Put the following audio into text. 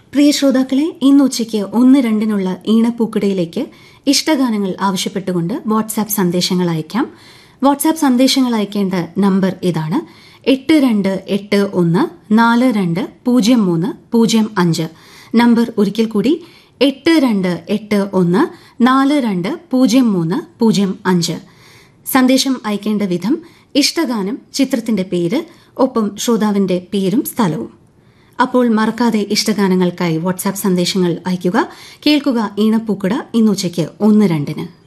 പ്രിയ ശ്രോതാക്കളെ ഇന്ന് ഉച്ചയ്ക്ക് ഒന്ന് രണ്ടിനുള്ള ഈണപ്പൂക്കുടയിലേക്ക് ഇഷ്ടഗാനങ്ങൾ ആവശ്യപ്പെട്ടുകൊണ്ട് വാട്സാപ്പ് സന്ദേശങ്ങൾ അയക്കാം വാട്സാപ്പ് സന്ദേശങ്ങൾ അയക്കേണ്ട നമ്പർ ഇതാണ് എട്ട് രണ്ട് എട്ട് ഒന്ന് നാല് രണ്ട് പൂജ്യം മൂന്ന് പൂജ്യം അഞ്ച് നമ്പർ ഒരിക്കൽ കൂടി എട്ട് രണ്ട് എട്ട് ഒന്ന് നാല് രണ്ട് പൂജ്യം മൂന്ന് പൂജ്യം അഞ്ച് സന്ദേശം അയക്കേണ്ട വിധം ഇഷ്ടഗാനം ചിത്രത്തിന്റെ പേര് ഒപ്പം ശ്രോതാവിന്റെ പേരും സ്ഥലവും അപ്പോൾ മറക്കാതെ ഇഷ്ടഗാനങ്ങൾക്കായി വാട്സാപ്പ് സന്ദേശങ്ങൾ അയയ്ക്കുക കേൾക്കുക ഈണപ്പൂക്കുട ഇന്നുച്ചയ്ക്ക് ഒന്ന് രണ്ടിന്